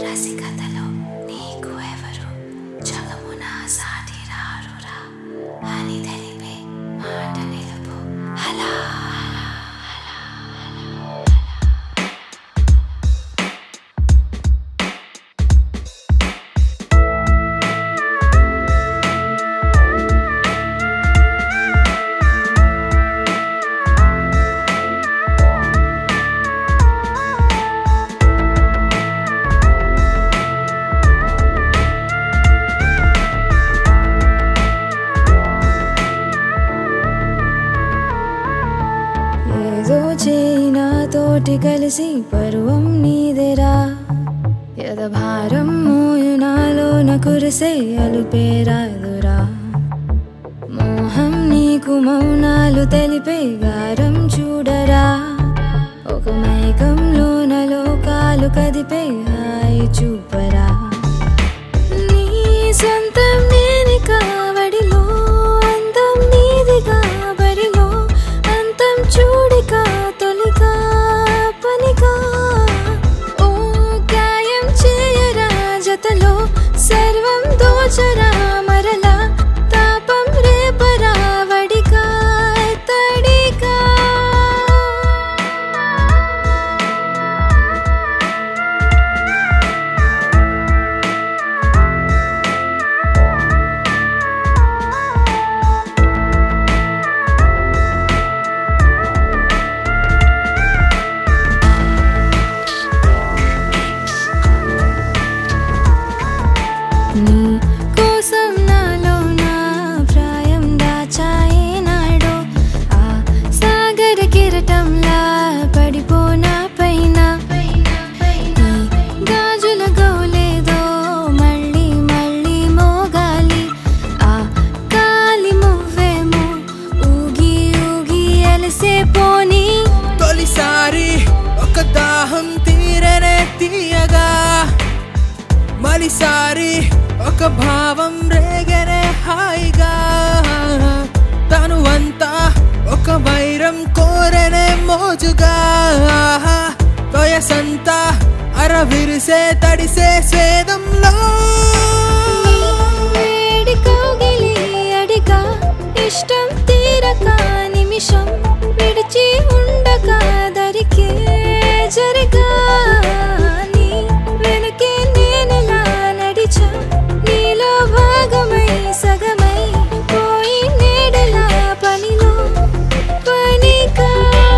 రసికతలో నీకు ఎవరు జగమున సాటి రారురా అని తెలిపే మాట నిలుపు అలా ఏదో చేయి నాతోటి కలిసి పరువం నీదెరా యదభారం మోయనాలోన కురిసే అలుపేరాదురా మోహం నీకు మౌనాలు తెలిపే గారం చూడరా ఒక మైకంలోన లోకాలు కదిపే హాయి చూపరా నీ సొంతం నేని కావడిలో అందం నీదిగా బరిలో అంతం చూడిగా తొలిగా పనిగా ఓ గాయం చేయరా జతలో సర్వం దోచరా మరలా తాపం రేపరా వడిగా తడిగా నీ కోసం నాలో నా ప్రాయం దాచాయే నాడు ఆ సాగర కిరటంలా పడిపోనా పైన ఈ గాజుల గోలేదో మళ్ళీ మళ్ళీ మోగాలి ఆ కాలి మువ్వేమో ఊగి ఊగి అలసే పోనీ తొలిసారి ఒక దాహం తీరనే తీయగా మలిసారి ఒక భావం రేగనే హాయిగా తను అంతా ఒక వైరం కోరనే మోజుగా తొయసంతా అరవిరిసే తడిసే స్వేదంలో వేడి కౌగిలి అడిగా ఇష్టం తీరక నిమిషం విడిచి ఉండగా దరికే జరగా నీ వెనకే నేనెలా నడిచా నీలో భాగమై సగమై పోయి నేడలా పనిలో పనిగా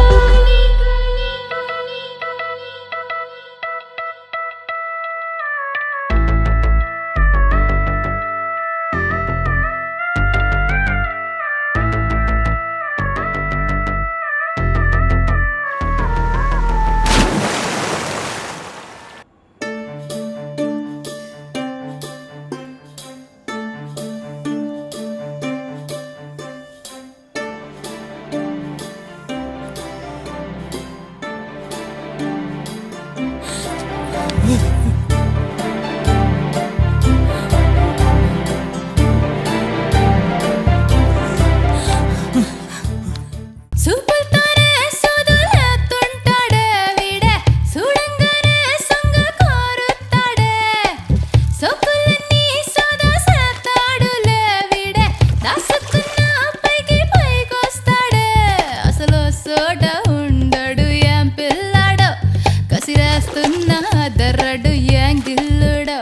సూపులతోనే సోదులేస్తుంటాడే వీడే చూడంగానే సంగ కోరుతాడే సొక్కులన్నీ సోదా సేస్తాడులే వీడే దాసుకున్న పైకి పైకొస్తాడే అసలు సోడ ఉండడు ఏం పిల్లాడో కసిరేస్తున్న దర్రడు ఏం గిల్